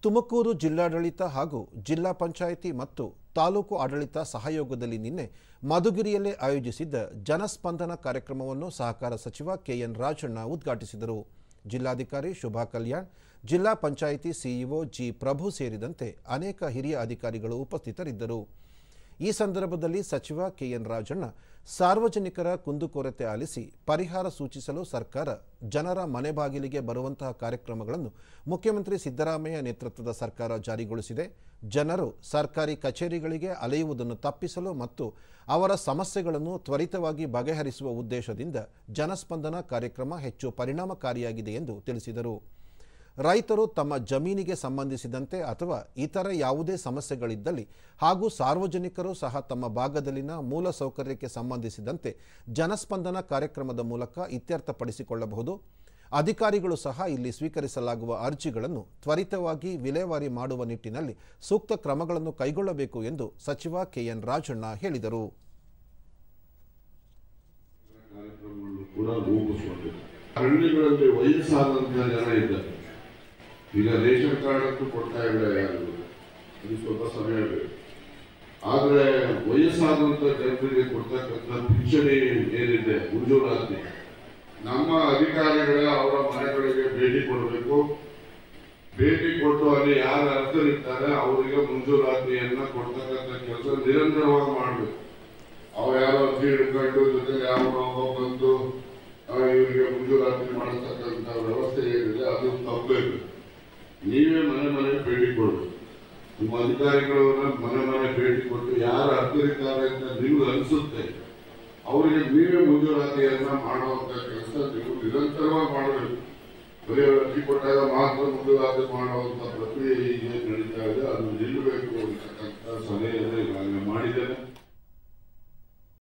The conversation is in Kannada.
ತುಮಕೂರು ಜಿಲ್ಲಾಡಳಿತ ಹಾಗೂ ಜಿಲ್ಲಾ ಪಂಚಾಯಿತಿ ಮತ್ತು ತಾಲೂಕು ಆಡಳಿತ ಸಹಯೋಗದಲ್ಲಿ ನಿನ್ನೆ ಮಧುಗಿರಿಯಲ್ಲೇ ಆಯೋಜಿಸಿದ್ದ ಜನಸ್ಪಂದನ ಕಾರ್ಯಕ್ರಮವನ್ನು ಸಹಕಾರ ಸಚಿವ ಕೆಎನ್ ರಾಜಣ್ಣ ಉದ್ಘಾಟಿಸಿದರು ಜಿಲ್ಲಾಧಿಕಾರಿ ಶುಭಾ ಕಲ್ಯಾಣ್ ಜಿಲ್ಲಾ ಪಂಚಾಯಿತಿ ಸಿಇಒ ಜಿ ಪ್ರಭು ಸೇರಿದಂತೆ ಅನೇಕ ಹಿರಿಯ ಅಧಿಕಾರಿಗಳು ಉಪಸ್ಥಿತರಿದ್ದರು ಈ ಸಂದರ್ಭದಲ್ಲಿ ಸಚಿವ ಕೆಎನ್ ರಾಜಣ್ಣ ಸಾರ್ವಜನಿಕರ ಕುಂದುಕೊರತೆ ಆಲಿಸಿ ಪರಿಹಾರ ಸೂಚಿಸಲು ಸರ್ಕಾರ ಜನರ ಮನೆ ಬಾಗಿಲಿಗೆ ಬರುವಂತಹ ಕಾರ್ಯಕ್ರಮಗಳನ್ನು ಮುಖ್ಯಮಂತ್ರಿ ಸಿದ್ದರಾಮಯ್ಯ ನೇತೃತ್ವದ ಸರ್ಕಾರ ಜಾರಿಗೊಳಿಸಿದೆ ಜನರು ಸರ್ಕಾರಿ ಕಚೇರಿಗಳಿಗೆ ಅಲೆಯುವುದನ್ನು ತಪ್ಪಿಸಲು ಮತ್ತು ಅವರ ಸಮಸ್ಯೆಗಳನ್ನು ತ್ವರಿತವಾಗಿ ಬಗೆಹರಿಸುವ ಉದ್ದೇಶದಿಂದ ಜನಸ್ಪಂದನ ಕಾರ್ಯಕ್ರಮ ಹೆಚ್ಚು ಪರಿಣಾಮಕಾರಿಯಾಗಿದೆ ಎಂದು ತಿಳಿಸಿದರು ರೈತರು ತಮ್ಮ ಜಮೀನಿಗೆ ಸಂಬಂಧಿಸಿದಂತೆ ಅಥವಾ ಇತರ ಯಾವುದೇ ಸಮಸ್ಯೆಗಳಿದ್ದಲ್ಲಿ ಹಾಗೂ ಸಾರ್ವಜನಿಕರು ಸಹ ತಮ್ಮ ಭಾಗದಲ್ಲಿನ ಮೂಲ ಸೌಕರ್ಯಕ್ಕೆ ಸಂಬಂಧಿಸಿದಂತೆ ಜನಸ್ಪಂದನ ಕಾರ್ಯಕ್ರಮದ ಮೂಲಕ ಇತ್ಯರ್ಥಪಡಿಸಿಕೊಳ್ಳಬಹುದು ಅಧಿಕಾರಿಗಳು ಸಹ ಇಲ್ಲಿ ಸ್ವೀಕರಿಸಲಾಗುವ ಅರ್ಜಿಗಳನ್ನು ತ್ವರಿತವಾಗಿ ವಿಲೇವಾರಿ ಮಾಡುವ ನಿಟ್ಟಿನಲ್ಲಿ ಸೂಕ್ತ ಕ್ರಮಗಳನ್ನು ಕೈಗೊಳ್ಳಬೇಕು ಎಂದು ಸಚಿವ ಕೆಎನ್ ರಾಜಣ್ಣ ಹೇಳಿದರು ಕಾರ್ಯಕ್ರಮಗಳನ್ನು ಕೂಡ ರೂಪಿಸಬೇಕು ಹಳ್ಳಿಗಳಲ್ಲಿ ವಯಸ್ಸಾದಂತಹ ಜನ ಇದ್ದಾರೆ ಈಗ ರೇಷನ್ ಕಾರ್ಡ್ ಅಂತೂ ಕೊಡ್ತಾ ಇಲ್ಲ ಯಾರು ಅದು ಸ್ವಲ್ಪ ಸಮಯ ಬೇಕು ಆದ್ರೆ ವಯಸ್ಸಾದಂತ ಜನರಿಗೆ ಕೊಡ್ತಕ್ಕಂಥ ಪಿಂಚಣಿ ಏನಿದೆ ಮಂಜೂರಾತಿ ನಮ್ಮ ಅಧಿಕಾರಿಗಳ ಅವರ ಮನೆಗಳಿಗೆ ಭೇಟಿ ಕೊಡಬೇಕು ಭೇಟಿ ಕೊಟ್ಟು ಅಲ್ಲಿ ಯಾರು ಅರ್ಹರಿರ್ತಾರೆ ಅವರಿಗೆ ಮಂಜೂರಾತಿಯನ್ನ ಕೊಡ್ತಕ್ಕಂಥ ಕೆಲಸ ನಿರಂತರವಾಗಿ ಮಾಡಬೇಕು ಅವ ಯಾರೋ ಅರ್ಜಿ ಹಿಡ್ಕೊಂಡು ಜೊತೆ ಯಾವ ಬಂದು ಆ, ಇವರಿಗೆ ಮಂಜೂರಾತಿ ಮಾಡತಕ್ಕಂಥ ವ್ಯವಸ್ಥೆ ಏನಿದೆ ಅದು ತಪ್ಪಬೇಕು ನೀವೇ ಮನೆ ಮನೆ ಭೇಟಿ ಕೊಡ್ಬೇಕು ನಿಮ್ಮ ಅಧಿಕಾರಿಗಳನ್ನ ಮನೆ ಮನೆ ಭೇಟಿ ಕೊಟ್ಟು ಯಾರು ಅರ್ಹರಿದ್ದಾರೆ ಅಂತ ನಿಮ್ಗೆ ಅನಿಸುತ್ತೆ ಅವರಿಗೆ ನೀವೇ ಮಂಜೂರಾತಿಯನ್ನ ಮಾಡುವಂತ ಕೆಲಸ ನೀವು ನಿರಂತರವಾಗಿ ಮಾಡಬೇಕು ಬರೀ ಅರ್ಜಿ ಕೊಟ್ಟಾಗ ಮಾತ್ರ ಮಂಜೂರಾತಿ ಮಾಡುವಂತ ಪ್ರಕ್ರಿಯೆ ಈಗ ನಡೀತಾ ಇದೆ ಅದು ನಿಲ್ಲಬೇಕು ಅಂತಕ್ಕಂಥ ಸಲಹೆಯನ್ನು ಈಗಾಗಲೇ ಮಾಡಿದ್ದೇನೆ